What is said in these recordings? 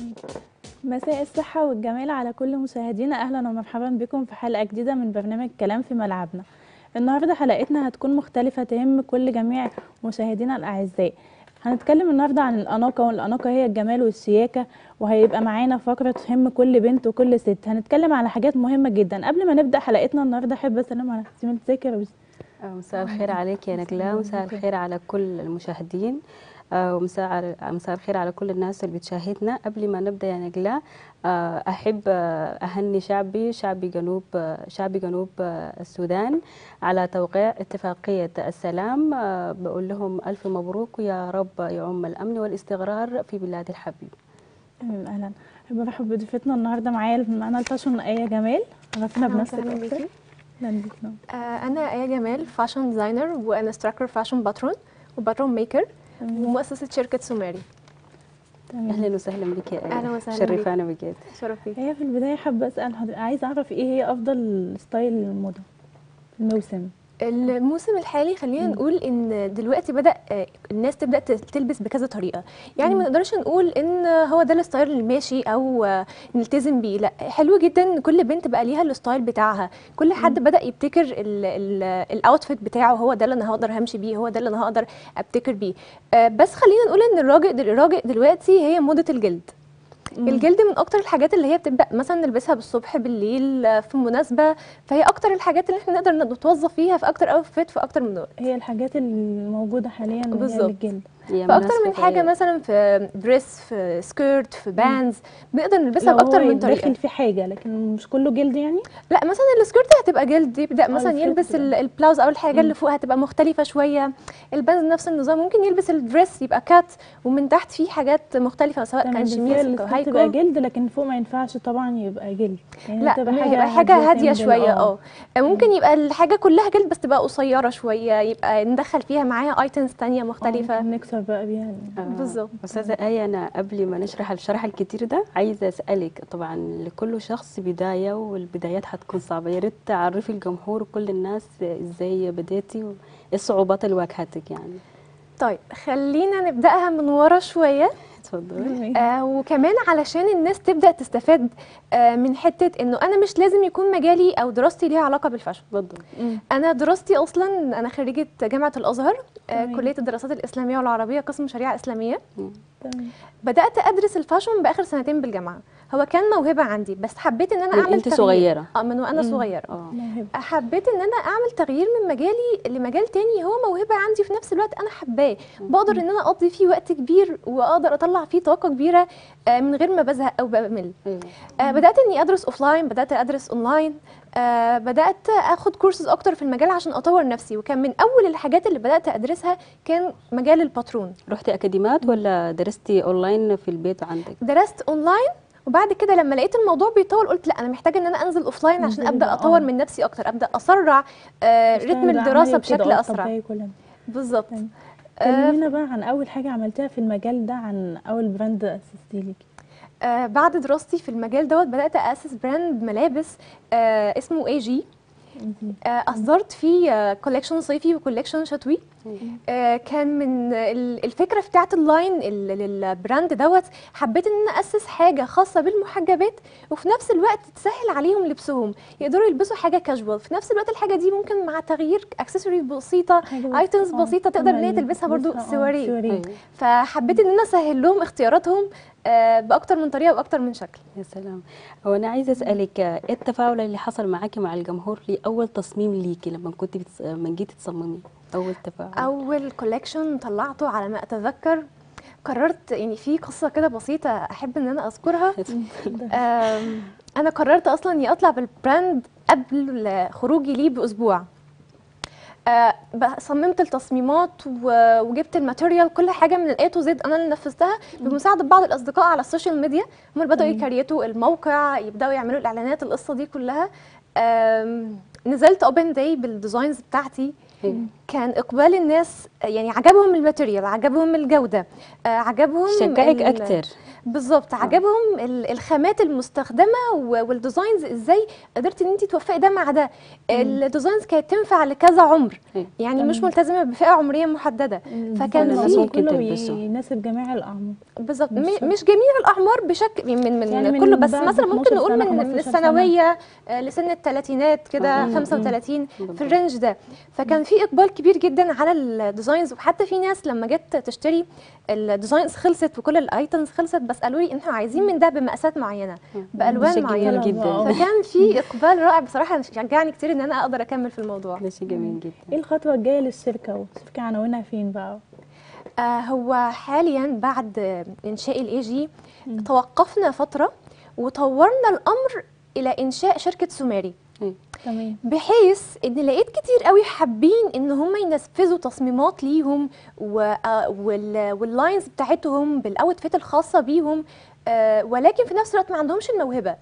مساء الصحة والجمال على كل مشاهدينا أهلا ومرحبا بكم في حلقة جديدة من برنامج كلام في ملعبنا النهاردة حلقتنا هتكون مختلفة تهم كل جميع مشاهدينا الأعزاء هنتكلم النهاردة عن الأناقة والأناقة هي الجمال والشياكة وهيبقى معانا فقرة تهم كل بنت وكل ست هنتكلم على حاجات مهمة جدا قبل ما نبدأ حلقتنا النهاردة أحب أسلم على سيمة ازيك يا روز آه، مساء الخير عليك يا نجلاء مساء الخير على كل المشاهدين آه، ومساء على- مساء الخير على كل الناس اللي بتشاهدنا قبل ما نبدا يا نجلاء آه، احب آه، اهني شعبي شعبي جنوب آه، شعبي جنوب آه، السودان على توقيع اتفاقيه السلام آه، بقول لهم الف مبروك ويا رب يعم الامن والاستقرار في بلاد الحبيب تمام أهلا أحب أرحب بضيفتنا النهاردة معايا معانا الفاشن آية جمال عرفنا أهلاً بنفسك وسهلاً أكتر بيكي. أهلا بيك نعم. آه، أنا آية جمال فاشن ديزاينر وانستراكتور فاشن باترون وباترون ميكر تمام. ومؤسسة شركة سوماري تمام اهلا وسهلا بك يا آية. أهلاً وسهلاً بك. شرفانا بجد شرف بيك هي في البداية حابة أسأل حضرتك عايزة أعرف إيه هي أفضل ستايل الموضة في الموسم الموسم الحالي خلينا نقول ان دلوقتي بدا آه، الناس تبدا ت- تلبس بكذا طريقه يعني ما نقدرش نقول ان هو ده الستايل اللي ماشي او آه، نلتزم بيه لا حلو جدا ان كل بنت بقى ليها الستايل بتاعها كل حد بدا يبتكر الاوتفيت بتاعه هو ده اللي انا هقدر همشي بيه هو ده اللي انا هقدر ابتكر بيه آه، بس خلينا نقول ان الراجل الراجل دلوقتي هي موضه الجلد الجلد من اكتر الحاجات اللي هي بتبدا مثلا نلبسها بالصبح بالليل آه، في مناسبه فهي اكتر الحاجات اللي احنا نقدر نتوظف فيها في اكتر اوتفيت في اكتر من دول هي الحاجات الموجودة حاليا وهي بالظبط. الجلد هي فاكتر من مناسبة حاجه أيوة. مثلا في دريس في سكيرت في بانز بنقدر نلبسها لو باكتر هو من طريقه داخل في حاجة لكن مش كله جلد يعني لا مثلا السكيرت هتبقى جلد يبدا مثلا الفلوس يلبس بقى. ال- البلاوز او الحاجه اللي فوق هتبقى مختلفه شويه البانز نفس النظام ممكن يلبس الدريس يبقى كات ومن تحت فيه حاجات مختلفه سواء تمام كان بس هي شميز او السكيرت تبقى هايكو جلد لكن فوق ما ينفعش طبعا يبقى جلد يعني لا تبقى هيبقى حاجه هاديه تنزل، شويه اه ممكن يبقى الحاجه كلها جلد بس تبقى قصيره شويه يبقى ندخل فيها معاها ايتمز تانية مختلفه ممكن نكسر بقى بيها آه، بالظبط. استاذه ايه انا قبل ما نشرح الشرح الكتير ده عايزه اسالك طبعا لكل شخص بدايه والبدايات هتكون صعبه يا ريت تعرفي الجمهور وكل الناس ازاي بديتي وايه الصعوبات اللي واجهتك يعني طيب خلينا نبداها من ورا شويه اتفضلي آه وكمان علشان الناس تبدا تستفاد آه من حته انه انا مش لازم يكون مجالي او دراستي ليها علاقه بالفاشن اتفضل انا دراستي اصلا انا خريجه جامعه الازهر آه تمام. كليه الدراسات الاسلاميه والعربيه قسم شريعه اسلاميه تمام. بدات ادرس الفاشن باخر سنتين بالجامعه هو كان موهبه عندي بس حبيت ان انا من اعمل انت تغيير. صغيره اه من وانا مم. صغيره اه موهبة حبيت ان انا اعمل تغيير من مجالي لمجال تاني هو موهبه عندي في نفس الوقت انا حباه بقدر ان انا اقضي فيه وقت كبير واقدر اطلع فيه طاقه كبيره آه، من غير ما بزهق او بمل ايوه آه، بدات اني ادرس اوفلاين بدات ادرس اونلاين آه، بدات اخد كورسز اكتر في المجال عشان اطور نفسي وكان من اول الحاجات اللي بدات ادرسها كان مجال الباترون رحتي اكاديمات ولا درستي اونلاين في البيت عندك درست اونلاين وبعد كده لما لقيت الموضوع بيطول قلت لا انا محتاجه ان انا انزل اوفلاين عشان انزلي ابدا بقى، اطور آه. من نفسي اكتر ابدا اسرع آه، رتم اشتغل الدراسه عملي وكده، بشكل اه، اسرع طبيعي كلنا. بالظبط تمام. آه، كلمينا بقى عن اول حاجة عملتها في المجال ده عن اول براند اسستي ليكي آه بعد دراستي في المجال دوت بدات اسس براند ملابس آه اسمه اي جي آه اصدرت فيه كوليكشن صيفي وكوليكشن شتوي آه كان من ال- الفكره بتاعت اللاين ال- للبراند دوت حبيت ان انا اسس حاجه خاصه بالمحجبات وفي نفس الوقت تسهل عليهم لبسهم يقدروا يلبسوا حاجه كاجوال في نفس الوقت الحاجه دي ممكن مع تغيير اكسسوارز بسيطه حاجة ايتمز اه، بسيطه تقدر ان هي تعمل- تلبسها برضو تلبسها، اه، سواريه سواريه ايوه فحبيت ان انا اسهل لهم اختياراتهم آه باكتر من طريقه واكتر من شكل يا سلام هو انا عايزه اسالك آه، ايه التفاعل اللي حصل معاكي مع الجمهور لاول تصميم ليكي لما كنت بتص... لما جيتي تصممي اول تفاعل اول كولكشن طلعته على ما اتذكر قررت يعني في قصه كده بسيطه احب ان انا اذكرها آم، انا قررت اصلا اني اطلع بالبراند قبل خروجي ليه باسبوع آه، بقى صممت التصميمات و- وجبت الماتيريال كل حاجه من الاي تو زد انا اللي نفذتها بمساعده بعض الاصدقاء على السوشيال ميديا هم اللي بداوا تمام. يكريتوا الموقع يبداوا يعملوا الاعلانات القصه دي كلها آم، نزلت اوبن داي بالديزاينز بتاعتي أيوة. كان اقبال الناس يعني عجبهم الماتيريال عجبهم الجوده آه، عجبهم شجعك ال- اكتر بالظبط عجبهم ال- الخامات المستخدمه و- والديزاينز ازاي قدرت ان انت توفقي ده مع ده الديزاينز كانت تنفع لكذا عمر أيوة. يعني مش تمام. ملتزمه بفئه عمريه محدده فكان الناس في ممكن كله تلبسه. يناسب جميع الاعمار بالظبط مش م- شرط. مش جميع الاعمار بشكل من من, يعني من كله بس بعد مثلا ممكن 12 نقول سنة، من من 15 سنة. الثانويه آه، لسن الثلاثينات كده مم. 35 بالظبط. في الرينج ده فكان في اقبال كبير جدا على الديزاينز وحتى في ناس لما جت تشتري الديزاينز خلصت وكل الايتمز خلصت بس قالوا لي احنا عايزين من ده بمقاسات معينه بالوان شيء معينه جميل جدا آه. فكان في اقبال رائع بصراحه شجعني كتير ان انا اقدر اكمل في الموضوع ده شيء جميل ايه جدا الخطوه الجايه للشركه والشركه عناوينها فين بقى آه هو حاليا بعد آه، انشاء الاي جي توقفنا فتره وطورنا الامر الى انشاء شركه سوماري أيوة. تمام بحيث ان لقيت كتير قوي حابين ان هم ينفذوا تصميمات ليهم و- آه، وال- واللاينز بتاعتهم بالاوتفيت الخاصه بيهم آه، ولكن في نفس الوقت ما عندهمش الموهبه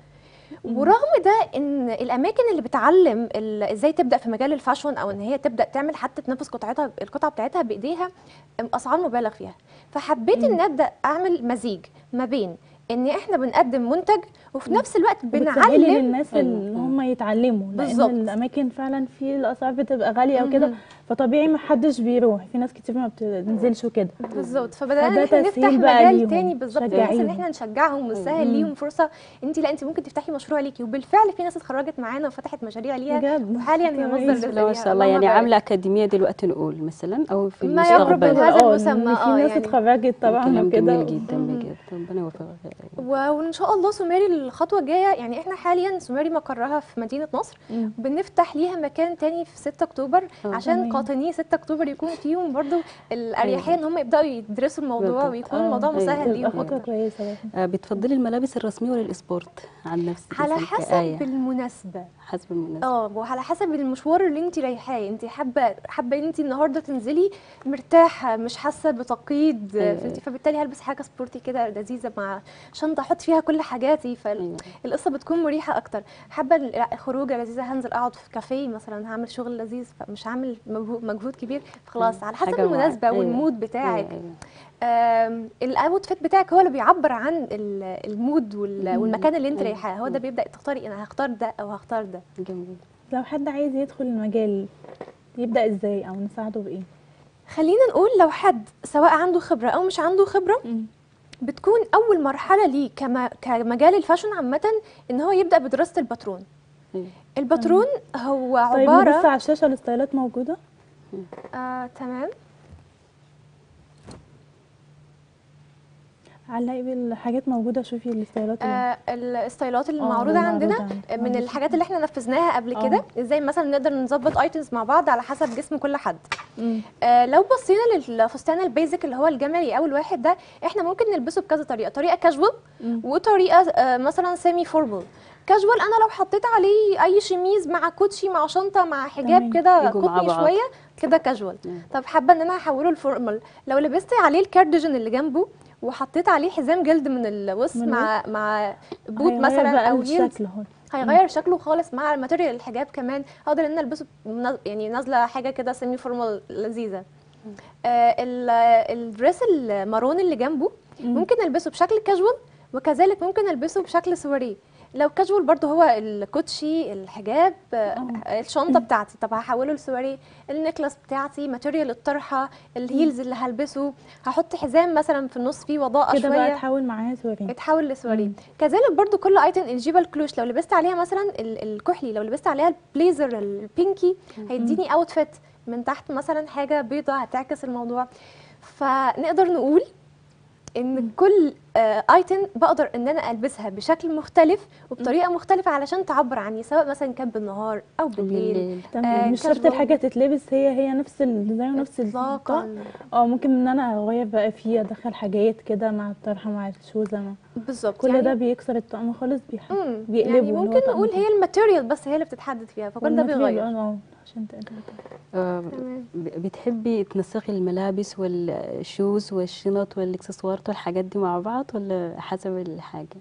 ورغم ده ان الاماكن اللي بتعلم ال- ازاي تبدا في مجال الفاشون او ان هي تبدا تعمل حتى تنفذ قطعتها القطعه بتاعتها بايديها أم، اسعار مبالغ فيها فحبيت ان ابدا اعمل مزيج ما بين ان احنا بنقدم منتج وفي نفس الوقت بتسهلي بنعلم للناس اللي هم يتعلموا لان بالظبط. الاماكن فعلا في الاسعار بتبقى غاليه وكده مهم. فطبيعي ما حدش بيروح في ناس كتير ما بتنزلش وكده بالظبط فبدانا فده ان احنا نفتح تسهيل بقى مجال ليهم، تاني بالظبط بحيث ان شجعيهم. احنا نشجعهم ونسهل مم. ليهم فرصه انت لا انت ممكن تفتحي مشروع ليكي وبالفعل في ناس اتخرجت معانا وفتحت مشاريع ليها بجد وحاليا هي مصدر كويس. رزق لا ما ليها. شاء الله اللهم يعني بارك. عامله اكاديميه دلوقتي نقول مثلا او في ما يقرب من المستقبل هذا آه، المسمى، إن في آه، ناس يعني. اتخرجت طبعا كلام وكده جميل جدا بجد ربنا يوفقك و- وان شاء الله سوماري الخطوه الجايه يعني احنا حاليا سوماري مقرها في مدينه نصر مم. بنفتح ليها مكان تاني في 6 اكتوبر آه. عشان تمام. قاطني 6 اكتوبر يكون فيهم برضو الاريحيه ان هم يبداوا يدرسوا الموضوع بالضبط. ويكون آه، الموضوع أيوة. مسهل تبقى ليهم خطوه أكتر. كويسه برضه. آه، بتفضلي الملابس الرسميه ولا الاسبورت عن نفسك على مثلاً حسب كآية؟ المناسبه حسب المناسبه اه وعلى حسب المشوار اللي انت رايحاه انت حابه حابه انت النهارده تنزلي مرتاحه مش حاسه بتقييد أيوة. فانت فبالتالي هلبس حاجه سبورتي كده لذيذه مع شنطه احط فيها كل حاجاتي أيوة. فالقصه بتكون مريحه اكتر حابه ال- لا، الخروجه لذيذه هنزل اقعد في كافيه مثلا هعمل شغل لذيذ فمش هعمل مجهو- مجهود كبير خلاص على حسب حاجة مع- المناسبه أيوة. والمود بتاعك أيوة، أيوة. آم، الاوتفيت بتاعك هو اللي بيعبر عن ال- المود وال- مم. والمكان اللي انت أيوة. رايحاه هو ده بيبدا تختاري انا هختار ده او هختار ده جميل لو حد عايز يدخل المجال يبدا ازاي او نساعده بايه خلينا نقول لو حد سواء عنده خبرة أو مش عنده خبرة بتكون أول مرحلة ليه كما كمجال الفاشن عامة إن هو يبدأ بدراسة الباترون أيوة. الباترون هو طيب نبص عبارة على الشاشه الستايلات موجوده آه، تمام علقي بالحاجات موجوده شوفي الستايلات اللي- آه الستايلات اللي آه، معروضة المعروضة عندنا عندنا. من الحاجات اللي احنا نفذناها قبل آه. كده ازاي مثلا نقدر نظبط ايتمز مع بعض على حسب جسم كل حد مم. آه لو بصينا للفستان البيزك اللي هو الجملي اول واحد ده احنا ممكن نلبسه بكذا طريقه طريقه كاجوال مم. وطريقه آه مثلا سيمي فورمال كاجوال انا لو حطيت عليه اي شميز مع كوتشي مع شنطه مع حجاب تمام. كده يجوا مع قطني بعض. شويه كده كاجوال مم. طب حابه ان انا احوله لفورمال لو لبست عليه الكارديجن اللي جنبه وحطيت عليه حزام جلد من الوسط من مع مع بوت هيغير مثلا بقى او هيلز الشكل اهو هيغير شكله خالص مع الماتيريال الحجاب كمان اقدر ان أنا البسه بنز- يعني نازله حاجه كده سيمي فورمال لذيذه آه ال- الدريس المارون اللي جنبه مم. ممكن البسه بشكل كاجوال وكذلك ممكن البسه بشكل سواريه لو كاجوال برضو هو الكوتشي الحجاب آه، الشنطه بتاعتي طب هحوله لسواريه النكلس بتاعتي ماتيريال الطرحه الهيلز اللي هلبسه هحط حزام مثلا في النص فيه وضاءه كده بقى شويه تحاول معاها سوري اتحول لسواريه مم. كذلك برضو كل ايتم الجيبه الكلوش لو لبست عليها مثلا ال- الكحلي لو لبست عليها البليزر البينكي هيديني اوتفيت من تحت مثلا حاجه بيضه هتعكس الموضوع فنقدر نقول ان كل ايتم بقدر ان انا البسها بشكل مختلف وبطريقه مختلفه علشان تعبر عني سواء مثلا كان بالنهار او بالليل بالليل تمام آه، مش شرط casual. الحاجه تتلبس هي هي نفس الديزاين ونفس الطقم اطلاقا اه ممكن ان انا اغير بقى فيه ادخل حاجات كده مع الطرحه مع الشوزه مع بالظبط كل يعني ده بيكسر الطقم خالص بيح- مم، بيقلبه يعني إن هو ممكن طقم نقول كده. هي الماتيريال بس هي اللي بتتحدد فيها فكل ده والماتريال بيغير اه عشان تقدر آه، تمام. ب- بتحبي تنسقي الملابس والشوز والشنط والاكسسوارات والحاجات دي مع بعض ولا حسب الحاجه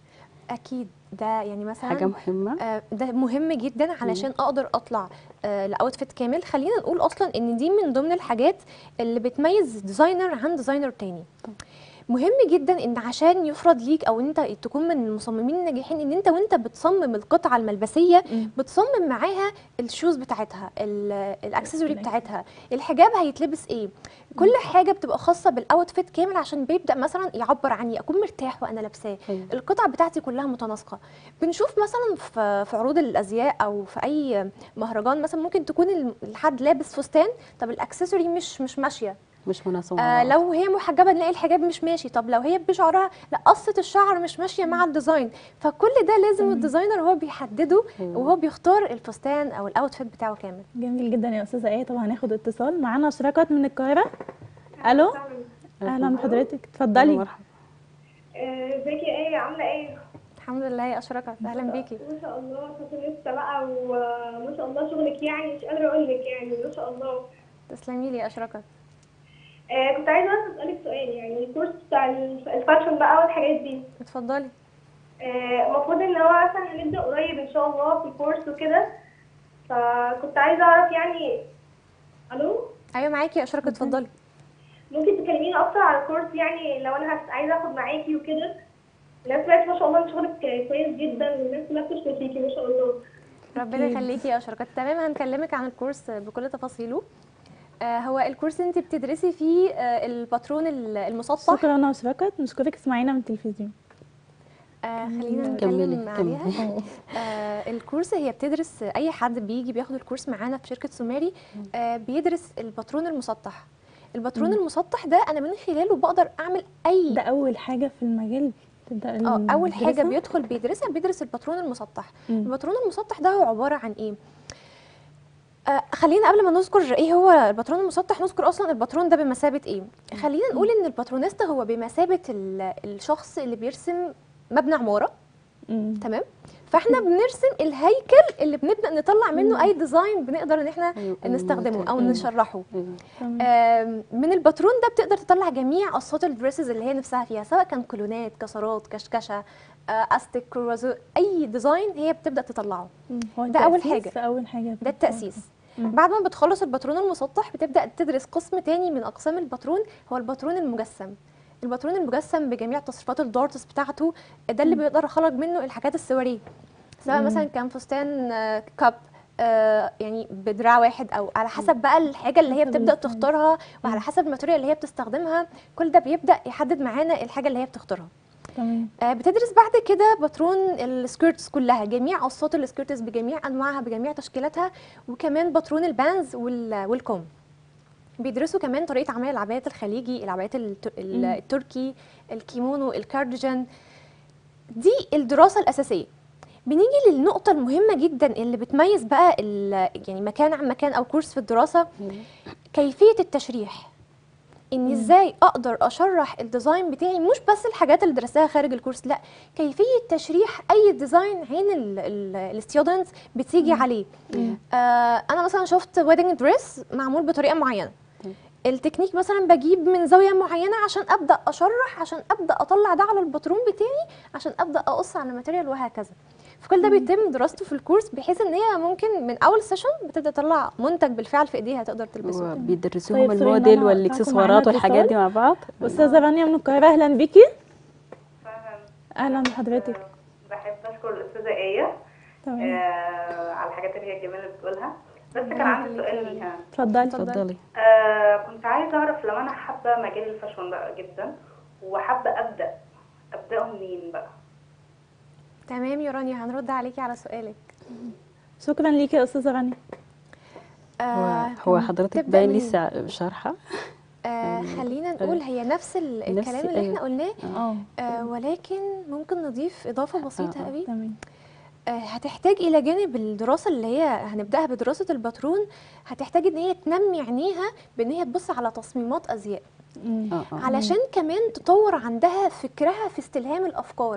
اكيد ده يعني مثلا حاجه مهمه آه، ده مهم جدا علشان اقدر اطلع آه، لاوتفيت كامل خلينا نقول اصلا ان دي من ضمن الحاجات اللي بتميز ديزاينر عن ديزاينر تاني مهم جدا ان عشان يفرض ليك او انت تكون من المصممين الناجحين ان انت وانت بتصمم القطعه الملبسيه مم. بتصمم معاها الشوز بتاعتها ال- الاكسسوري بتاعتها الحجاب هيتلبس ايه كل حاجه بتبقى خاصه بالاوتفيت كامل عشان بيبدا مثلا يعبر عني اكون مرتاح وانا لابساه أيوة. القطع بتاعتي كلها متناسقه بنشوف مثلا في في عروض الازياء او في اي مهرجان مثلا ممكن تكون ال- الحد لابس فستان طب الاكسسوري مش مش ماشيه مش مناسبه آه لو هي محجبه نلاقي الحجاب مش ماشي طب لو هي بشعرها لا قصه الشعر مش ماشيه مع الديزاين فكل ده لازم الديزاينر هو بيحدده أيوة. وهو بيختار الفستان او الاوتفيت بتاعه كامل جميل جدا يا استاذه ايه طب هناخد اتصال معانا اشراقات من القاهره الو اهلا بحضرتك اتفضلي مرحبا آه، ازيك يا ايه عامله ايه الحمد لله يا اشرقت اهلا بيكي ما شاء الله كنت لسه بقى وما شاء الله شغلك يعني مش قادره اقول لك يعني ما شاء الله تسلمي لي يا اشرقت آه كنت عايزه بس اسالك سؤال يعني الكورس بتاع الف- الفاشن بقى والحاجات دي اتفضلي آه، المفروض ان هو مثلا هنبدا قريب ان شاء الله في الكورس وكده فكنت عايزه اعرف يعني الو ايوه معاكي يا اشرقت اتفضلي ممكن تكلميني اكتر على الكورس يعني لو انا هت- عايزه اخد معاكي وكده الناس سمعت ما شاء الله ان شغلك كويس جدا والناس كلها بتشكر فيكي ما شاء الله ربنا أكيد. يخليكي يا اشرقت تمام هنكلمك عن الكورس بكل تفاصيله آه هو الكورس انت بتدرسي فيه آه الباترون ال- المسطح شكرا انا اشراقات نشكرك اسمعينا من التلفزيون آه خلينا كملي نتكلم عليها كملي آه الكورس هي بتدرس اي حد بيجي بياخد الكورس معانا في شركه سوماري آه بيدرس الباترون المسطح الباترون المسطح ده انا من خلاله بقدر اعمل اي ده اول حاجه في المجال تبدا اه اول حاجه تدرسها؟ بيدخل بيدرسها بيدرس الباترون المسطح مم. الباترون المسطح ده هو عباره عن ايه آه خلينا قبل ما نذكر ايه هو الباترون المسطح نذكر اصلا الباترون ده بمثابه ايه خلينا نقول ان الباترونيست هو بمثابه ال- الشخص اللي بيرسم مبنى عماره مم. تمام فاحنا بنرسم الهيكل اللي بنبدا نطلع منه اي ديزاين بنقدر ان احنا أيوة، نستخدمه او أيوة. نشرحه أيوة. تمام. آم، من الباترون ده بتقدر تطلع جميع اصوات الدريسز اللي هي نفسها فيها سواء كان كولونات كسرات كشكشه آه، استك كروازو اي ديزاين هي بتبدا تطلعه مم. هو ده أول التأسيس حاجة. اول حاجه ده التاسيس مم. بعد ما بتخلص الباترون المسطح بتبدا تدرس قسم تاني من اقسام الباترون هو الباترون المجسم الباترون المجسم بجميع تصريفات الدارتس بتاعته ده اللي بيقدر يخرج منه الحاجات السواريه سواء مم. مثلا كان فستان آه، كاب آه، يعني بدراع واحد او على حسب بقى الحاجه اللي هي حسب بتبدا الديزاين. تختارها وعلى حسب الماتيريال اللي هي بتستخدمها كل ده بيبدا يحدد معانا الحاجه اللي هي بتختارها تمام آه، بتدرس بعد كده باترون السكيرتس كلها جميع اصوات السكيرتس بجميع انواعها بجميع تشكيلاتها وكمان باترون البانز وال- والكم بيدرسوا كمان طريقه عمل العبايات الخليجي العبايات الت- ال- مم. التركي الكيمونو الكارديجان دي الدراسه الاساسيه بنيجي للنقطة المهمة جدا اللي بتميز بقى ال- يعني مكان عن مكان أو كورس في الدراسة أيوة. كيفية التشريح إن إزاي أقدر أشرح الديزاين بتاعي مش بس الحاجات اللي درستها خارج الكورس لا كيفية تشريح أي ديزاين عين الستودنتس بتيجي عليه آه أنا مثلا شفت ويدنج دريس معمول بطريقة معينة مم. التكنيك مثلا بجيب من زاويه معينه عشان ابدا اشرح عشان ابدا اطلع ده على الباترون بتاعي عشان ابدا اقص على الماتيريال وهكذا فكل ده بيتم دراسته في الكورس بحيث ان هي ممكن من اول سيشن بتبدا تطلع منتج بالفعل في ايديها تقدر تلبسه وبيدرسوهم طيب، سوري إن الموديل أنا والاكسسوارات معانا والحاجات دي اتصال. مع بعض استاذه رانيا من القاهره اهلا بيكي فعلا اهلا بحضرتك بحب اشكر الاستاذه ايه تمام آه على الحاجات اللي هي الجميله اللي بتقولها بس كان عندي سؤال ليها اتفضلي اتفضلي آه كنت عايزه اعرف لو انا حابه مجال الفاشون بقى جدا وحابه ابدا ابداه منين بقى تمام يا رانيا هنرد عليكي على سؤالك شكرا ليكي يا استاذه رانيا هو آه هو حضرتك تبدأ باين منين؟ لسه شارحه آه خلينا نقول هي نفس ال- نفس- الكلام اللي احنا أيوة. قلناه اه آه ولكن ممكن نضيف اضافه بسيطه آه، آه. قوي تمام آه، هتحتاج الى جانب الدراسه اللي هي هنبداها بدراسه الباترون هتحتاج ان هي تنمي عينيها بان هي تبص على تصميمات ازياء مم. اه اه علشان كمان تطور عندها فكرها في استلهام الافكار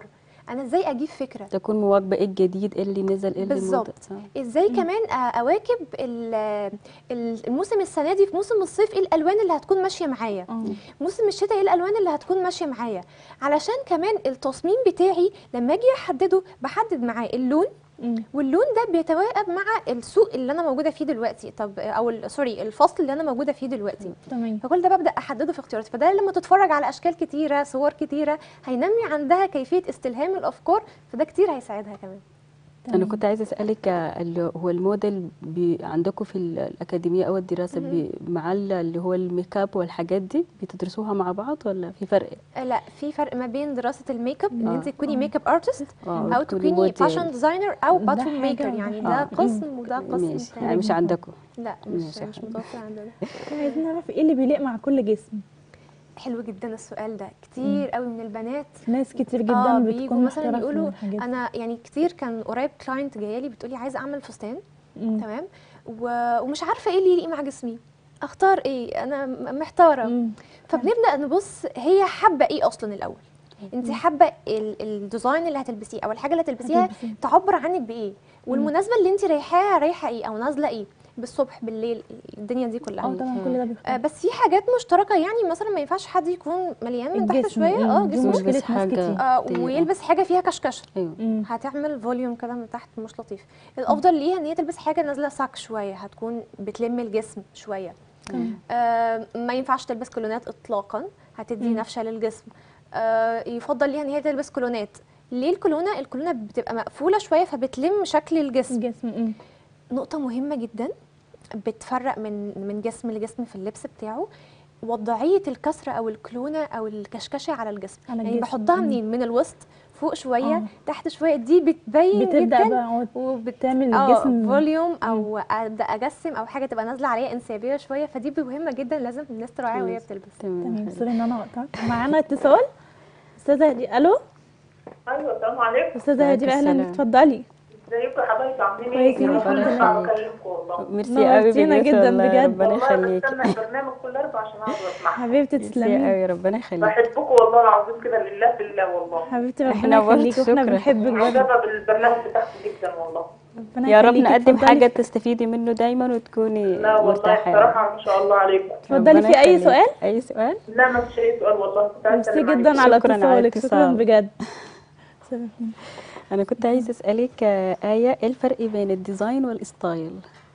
انا ازاي اجيب فكره تكون مواكبه ايه الجديد ايه اللي نزل ايه اللي بالظبط. موضة صح. ازاي كمان أ- اواكب ال- ال- الموسم السنه دي في موسم الصيف ايه الالوان اللي هتكون ماشيه معايا اه موسم الشتاء ايه الالوان اللي هتكون ماشيه معايا علشان كمان التصميم بتاعي لما اجي احدده بحدد معاه اللون مم. واللون ده بيتواكب مع السوق اللي انا موجوده فيه دلوقتي طب او ال- سوري الفصل اللي انا موجوده فيه دلوقتي تمام فكل ده ببدا احدده في اختياراتي فده لما تتفرج على اشكال كتيره صور كتيره هينمي عندها كيفيه استلهام الافكار فده كتير هيساعدها كمان انا تمام. كنت عايزه اسالك آه، اللي هو الموديل بي عندكم في ال- الاكاديميه او الدراسه مهم. بي مع ال- اللي هو الميك اب والحاجات دي بتدرسوها مع بعض ولا في فرق آه، لا في فرق ما بين دراسه الميك اب ان آه. انت تكوني آه. ميك اب ارتست آه، او تكوني تكوني موديل. فاشن ديزاينر او ده باترون حاجة ميكر وده يعني حاجة. ده آه. قسم وده قسم ماشي تاني. يعني مش عندكم لا ماشي مش يا مش حبيبي. متوفر عندنا عايزين نعرف ايه اللي بيليق مع كل جسم حلو جدا السؤال ده كتير قوي من البنات ناس كتير جدا اه بتكون بيجوا مثلا محترفة يقولوا من الحاجات دي. انا يعني كتير كان قريب كلاينت جايه بتقولي عايزه اعمل فستان مم. تمام و- ومش عارفه ايه اللي يليق مع جسمي اختار ايه انا م- محتاره مم. فبنبدا نبص هي حابه ايه اصلا الاول انت حابه ال- الديزاين اللي هتلبسيه او الحاجه اللي هتلبسيها هتلبسيه. تعبر عنك بايه والمناسبه اللي انت رايحاها رايحه ايه او نازله ايه بالصبح بالليل الدنيا دي كلها اه طبعا كل ده آه بيختلف بس في حاجات مشتركه يعني مثلا ما ينفعش حد يكون مليان من تحت الجسم، شويه اه مم، دي جسمه مشكلة يلبس ناس حاجة كتير. آه ضيقة. ويلبس حاجه فيها كشكشه ايوه مم. هتعمل فوليوم كده من تحت مش لطيف الافضل ليها ان هي تلبس حاجه نازله ساك شويه هتكون بتلم الجسم شويه تمام. آه ما ينفعش تلبس كولونات اطلاقا هتدي مم. نفشه للجسم آه يفضل ليها ان هي تلبس كولونات ليه الكولونه الكولونه بتبقى مقفوله شويه فبتلم شكل الجسم الجسم مم. نقطه مهمه جدا بتفرق من من جسم لجسم في اللبس بتاعه وضعيه الكسره او الكلونه او الكشكشه على الجسم على يعني الجسم. بحطها مم. منين من الوسط فوق شويه آه. تحت شويه دي بتبين بتبدا جدا بقى وبت... تعمل اه الجسم فوليوم او ابدا اجسم او حاجه تبقى نازله عليها انسيابيه شويه فدي مهمه جدا لازم الناس تراعيها وهي كويس. بتلبس تمام تمام سوري ان انا قطعت معانا اتصال استاذه هدي الو ايوه السلام عليكم استاذه عليكم هدي اهلا السلام. اتفضلي ازيكم يا حبايبي عاملين كويسين ايه؟ الحمد ربنا لله. يسعدك ويكرمكم والله ميرسي قوي نورتينا بجد جدا والله، بجد. ربنا والله يخليك بستنى البرنامج كل اربع عشان اقعد واسمعها حبيبتي ميرسي تسلمي قوي ربنا يخليك بحبكم والله العظيم كده لله في الله والله حبيبتي إحنا ربنا برضه يخليكي واحنا شكرا. بنحبك برضه معجبه بالبرنامج بتاعكم جدا والله ربنا يا رب يخليكي. نقدم اتفضلي. حاجه تستفيدي منه دايما وتكوني لا والله مرتاحه يعني. بصراحه ما شاء الله عليكم اتفضلي ربنا في اي يخليك. سؤال اي سؤال لا ما فيش اي سؤال والله كنت عايزه ميرسي أسلم عليكم. جدا على شكراً على اتصالك شكرا الاتصال. بجد انا كنت عايزه اسالك آه، ايه ايه الفرق بين الديزاين والستايل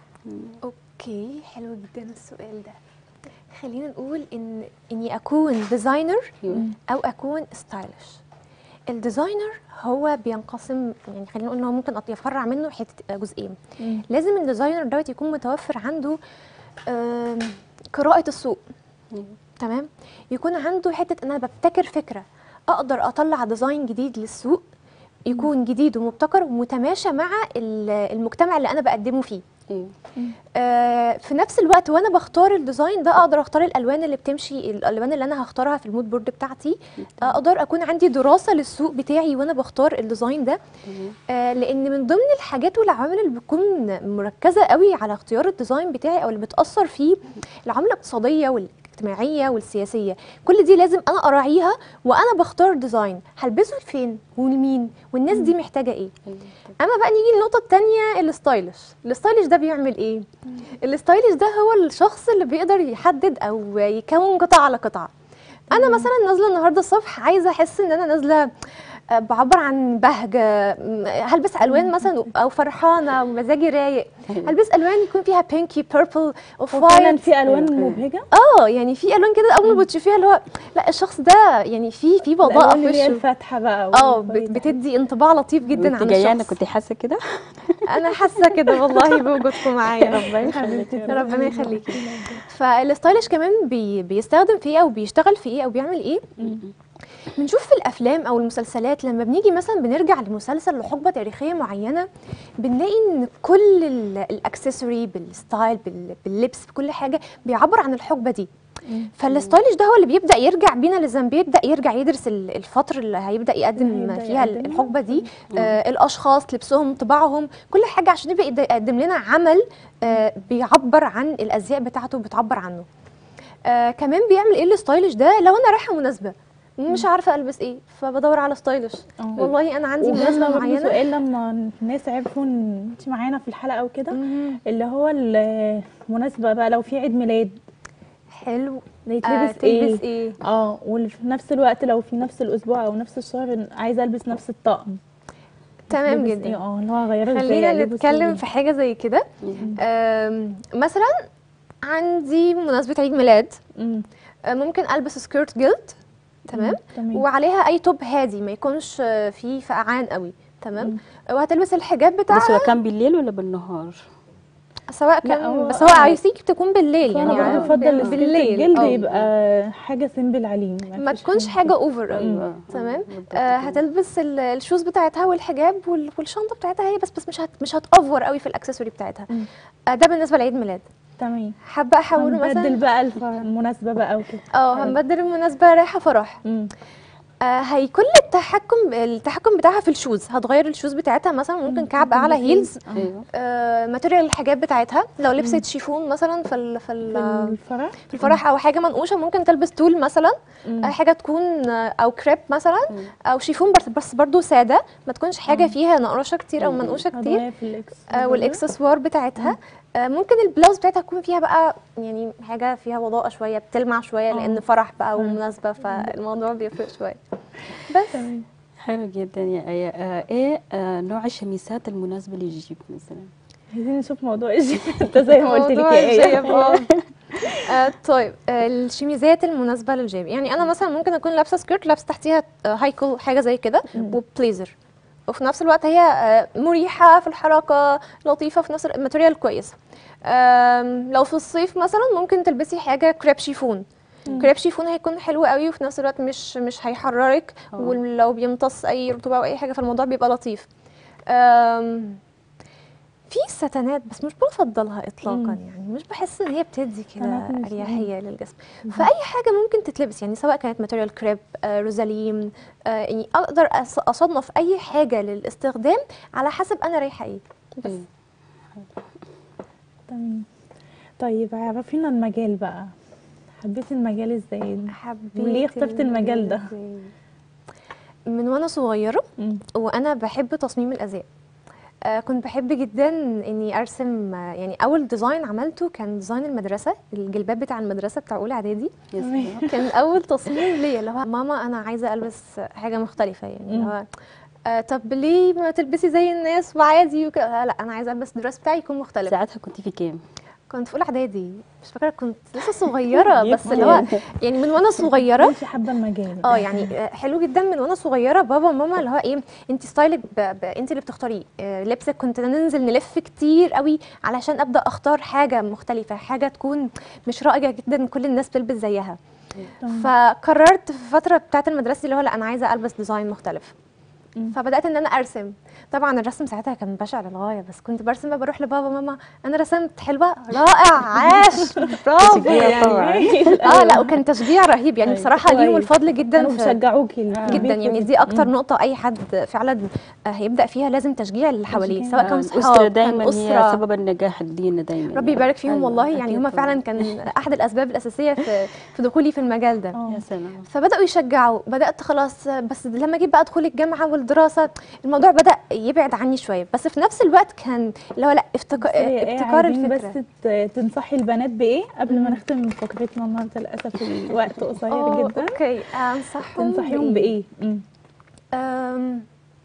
اوكي حلو جدا السؤال ده خلينا نقول ان اني اكون ديزاينر أيوة. او اكون ستايلش الديزاينر هو بينقسم يعني خلينا نقول ان هو ممكن يفرع منه حته جزئين مم. لازم الديزاينر دوت يكون متوفر عنده آم، قراءه السوق أيوة. تمام يكون عنده حته ان انا ببتكر فكره اقدر اطلع ديزاين جديد للسوق يكون جديد ومبتكر ومتماشى مع ال- المجتمع اللي انا بقدمه فيه ايوه آه، في نفس الوقت وانا بختار الديزاين ده اقدر اختار الالوان اللي بتمشي الالوان اللي انا هختارها في المود بورد بتاعتي اقدر اكون عندي دراسه للسوق بتاعي وانا بختار الديزاين ده تمام. آه، لان من ضمن الحاجات والعوامل اللي بتكون مركزه قوي على اختيار الديزاين بتاعي او اللي بتاثر فيه العوامل الاقتصاديه والاجتماعيه والسياسيه كل دي لازم انا اراعيها وانا بختار ديزاين هلبسه لفين ولمين والناس دي محتاجه ايه أيوة. اما بقى نيجي للنقطه الثانيه الستايلش الستايلش ده بيعمل ايه الستايلش ده هو الشخص اللي بيقدر يحدد او يكون قطعه على قطعه انا مثلا نازله النهارده الصبح عايزه احس ان انا نازله آه، بعبر عن بهجه م، هلبس الوان مثلا او فرحانه ومزاجي رايق أيوة. هلبس الوان يكون فيها بينكي بيربل اوف وفعلا وايت في الوان أيوة. مبهجه اه يعني في الوان كده اول ما بتشوفيها اللي هو لا الشخص ده يعني في في بضاءه الالوان في اللي هي وشه الفاتحه بقى اه والفايضة. بت- بتدي انطباع لطيف جدا وانت عن جايه انا الشخص كنت حاسه كده انا حاسه كده والله بوجودكم معايا ربنا يخليك حبيبتي ربنا يخليكي فالستايلش كمان بي بيستخدم في ايه او بيشتغل في ايه او بيعمل ايه بنشوف في الافلام او المسلسلات لما بنيجي مثلا بنرجع لمسلسل لحقبه تاريخيه معينه بنلاقي ان كل ال- الاكسسوري بالستايل بال- باللبس بكل حاجه بيعبر عن الحقبه دي فالستايلش ده هو اللي بيبدا يرجع بينا للزمن بيبدا يرجع يدرس ال- الفتره اللي هيبدا يقدم هيبدأ فيها يقدمها. الحقبه دي آه الاشخاص لبسهم طباعهم كل حاجه عشان يبقى يد- يقدم لنا عمل آه بيعبر عن الازياء بتاعته بتعبر عنه آه كمان بيعمل ايه الستايلش ده لو انا رايحه مناسبه ومش عارفه البس ايه فبدور على ستايلش اه. والله انا عندي وجالنا مناسبه برضه معينه سؤال لما الناس عرفوا ان انت معانا في الحلقه وكده مهم. اللي هو المناسبه بقى لو في عيد ميلاد حلو آه يتلبس تلبس ايه ايه اه وفي نفس الوقت لو في نفس الاسبوع او نفس الشهر عايزه البس نفس الطقم تمام يتلبس جدا ايه اه اللي هو هغيره ازاي خلينا ألبسه نتكلم إيه؟ في حاجه زي كده آم، مثلا عندي مناسبه عيد ميلاد مم. آه، ممكن البس سكيرت جلد تمام تمام وعليها اي توب هادي ما يكونش آه، فيه فقعان قوي تمام وهتلبس الحجاب بس بتاعها هو كان بالليل ولا بالنهار؟ سواء لا، كان هو- بس هو عايزيك تكون بالليل يعني يعني انا عارف، بفضل السكيرت بالليل الجلد آه. يبقى حاجه سيمبل عليه ما فيش تكونش حاجه اوفر قوي ايوه تمام بالضبط آه كده. هتلبس ال- الشوز بتاعتها والحجاب وال- والشنطه بتاعتها هي بس بس مش هت مش هتأفور قوي في الاكسسوري بتاعتها مم. آه ده بالنسبه لعيد ميلاد تمام حابه احوله هنبدل مثلا بقى الف- المناسبه بقى وكده اه هنبدل المناسبه رايحه فرح مم. آه هيكون التحكم التحكم بتاعها في الشوز هتغير الشوز بتاعتها مثلا ممكن كعب اعلى هيلز ايوه آه ماتيريال الحجاب بتاعتها لو لبست شيفون مثلا في ال في, في ال الفرح في الفرح او حاجه منقوشه ممكن تلبس تول مثلا مم. آه حاجه تكون آه، او كريب مثلا مم. او شيفون بس بس برضو ساده ما تكونش حاجه فيها نقرشه كتير او مم. منقوشه كتير هتغير في الاكس آه والاكسسوار بتاعتها آه ممكن البلاوز بتاعتها تكون فيها بقى يعني حاجه فيها وضاءه شويه بتلمع شويه آه. لان فرح بقى ومناسبه فالموضوع بيفرق شويه بس تمام حلو جدا يا آية آه ايه آه نوع الشميسات المناسبة للجيب مثلا؟ عايزين نشوف موضوع الجيم انت زي ما قلت لك موضوع يا الجيب، ايه اه آه، طيب آه، الشميزات المناسبه للجيب يعني انا مثلا ممكن اكون لابسه سكيرت لابسه تحتيها هايكل حاجه زي كده وبليزر وفي نفس الوقت هي آه، مريحه في الحركه لطيفه في نفس الماتيريال كويس آم، لو في الصيف مثلا ممكن تلبسي حاجه كريب شيفون كريب شيفون هيكون حلو قوي وفي نفس الوقت مش مش هيحررك آه. ولو بيمتص اي رطوبه او اي حاجه فالموضوع بيبقى لطيف آم، في ستانات بس مش بفضلها اطلاقا مم. يعني مش بحس ان هي بتدي كده ستانات مش- اريحيه للجسم فاي حاجه ممكن تتلبس يعني سواء كانت ماتيريال كريب آه روزاليم آه يعني اقدر أص- اصنف اي حاجه للاستخدام على حسب انا رايحه ايه بس إيه. تمام طيب عرفينا المجال بقى حبيتي المجال ازاي حبيت وليه اخترت المجال ده؟ إزاي. من وانا صغيره مم. وانا بحب تصميم الازياء آه كنت بحب جدا اني ارسم آه يعني اول ديزاين عملته كان ديزاين المدرسه الجلباب بتاع المدرسه بتاع اولى اعدادي يا سلام كان اول تصميم ليا اللي هو ماما انا عايزه البس حاجه مختلفه يعني اللي هو آه طب ليه ما تلبسي زي الناس وعادي وكده لا انا عايزه البس الدرس بتاعي يكون مختلف ساعتها كنت في كام؟ كنت في اولى اعدادي مش فاكره كنت لسه صغيره بس اللي هو يعني من وانا صغيره انت حابه المجال اه يعني آه، حلو جدا من وانا صغيره بابا وماما اللي هو ايه انت ستايلك ب... ب... انت اللي بتختاريه آه، لبسك كنت ننزل نلف كتير قوي علشان ابدا اختار حاجه مختلفه حاجه تكون مش رائجه جدا كل الناس بتلبس زيها تمام. فقررت في الفتره بتاعه المدرسه اللي هو لا انا عايزه البس ديزاين مختلف مم. فبدات ان انا ارسم طبعا الرسم ساعتها كان بشع للغايه بس كنت برسم بقى بروح لبابا ماما انا رسمت حلوه رائع عاش برافو تشجيع طبعا اه لا وكان تشجيع رهيب يعني طيب، بصراحه ليهم كويس. الفضل جدا كانوا في بيشجعوكي جدا يعني دي اكتر نقطه اي حد فعلا آه، هيبدا فيها لازم تشجيع اللي حواليه سواء كان الأسرة صحاب كان دايما هي اسره سبب النجاح لدينا دايما ربي يبارك فيهم أيوة، والله يعني أكيد هم طبعاً. فعلا كان احد الاسباب الاساسيه في في دخولي في المجال ده اه يا سلام فبداوا يشجعوا بدات خلاص بس لما جيت بقى ادخل الجامعه والدراسه الموضوع بدا يبعد عني شويه بس في نفس الوقت كان اللي هو لا افتكار ابتكار عايزين الفكره بس ت- تنصحي البنات بايه قبل ما نختم فقرتنا النهارده للاسف الوقت قصير آه، جدا اوكي انصحهم تنصحيهم بايه مم. أم،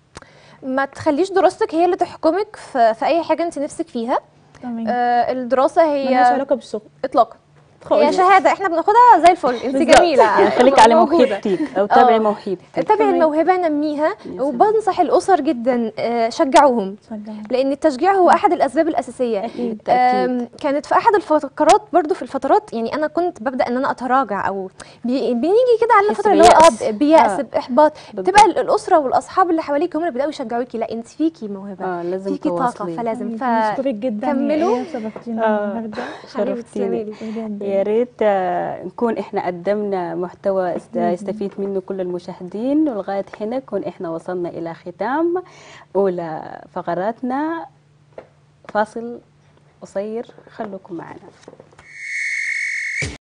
ما تخليش دراستك هي اللي تحكمك في, في اي حاجه انت نفسك فيها تمام أه الدراسه ملهاش هي علاقه بالشغل اطلاقا هي خالص. شهاده احنا بناخدها زي الفل انت بالظبط. جميله يعني خليك على موجودة. موهبتك او تابعي آه. موهبتك تابعي تمام. الموهبه نميها سلام. وبنصح الاسر جدا آه، شجعوهم شجعي. لان التشجيع هو احد الاسباب الاساسيه اكيد أكيد. آم، كانت في احد الفقرات برضو في الفترات يعني انا كنت ببدا ان انا اتراجع او بي بنيجي كده على تحس فتره اللي هو بيأس. اه بيأس آه. باحباط بالضبط. بتبقى ال- الاسره والاصحاب اللي حواليك هم اللي بيبداوا يشجعوكي لا انت فيكي موهبه اه لازم فيكي طاقه تواصلي فلازم ف بشكرك جدا كملوا. يا شرفتينا آه. النهارده حبيبتي شرفتيني تسلميلي. بجد يا ريت آه، نكون احنا قدمنا محتوى است- يستفيد منه كل المشاهدين ولغايه هنا نكون احنا وصلنا الى ختام اولى فقراتنا فاصل قصير خلوكم معنا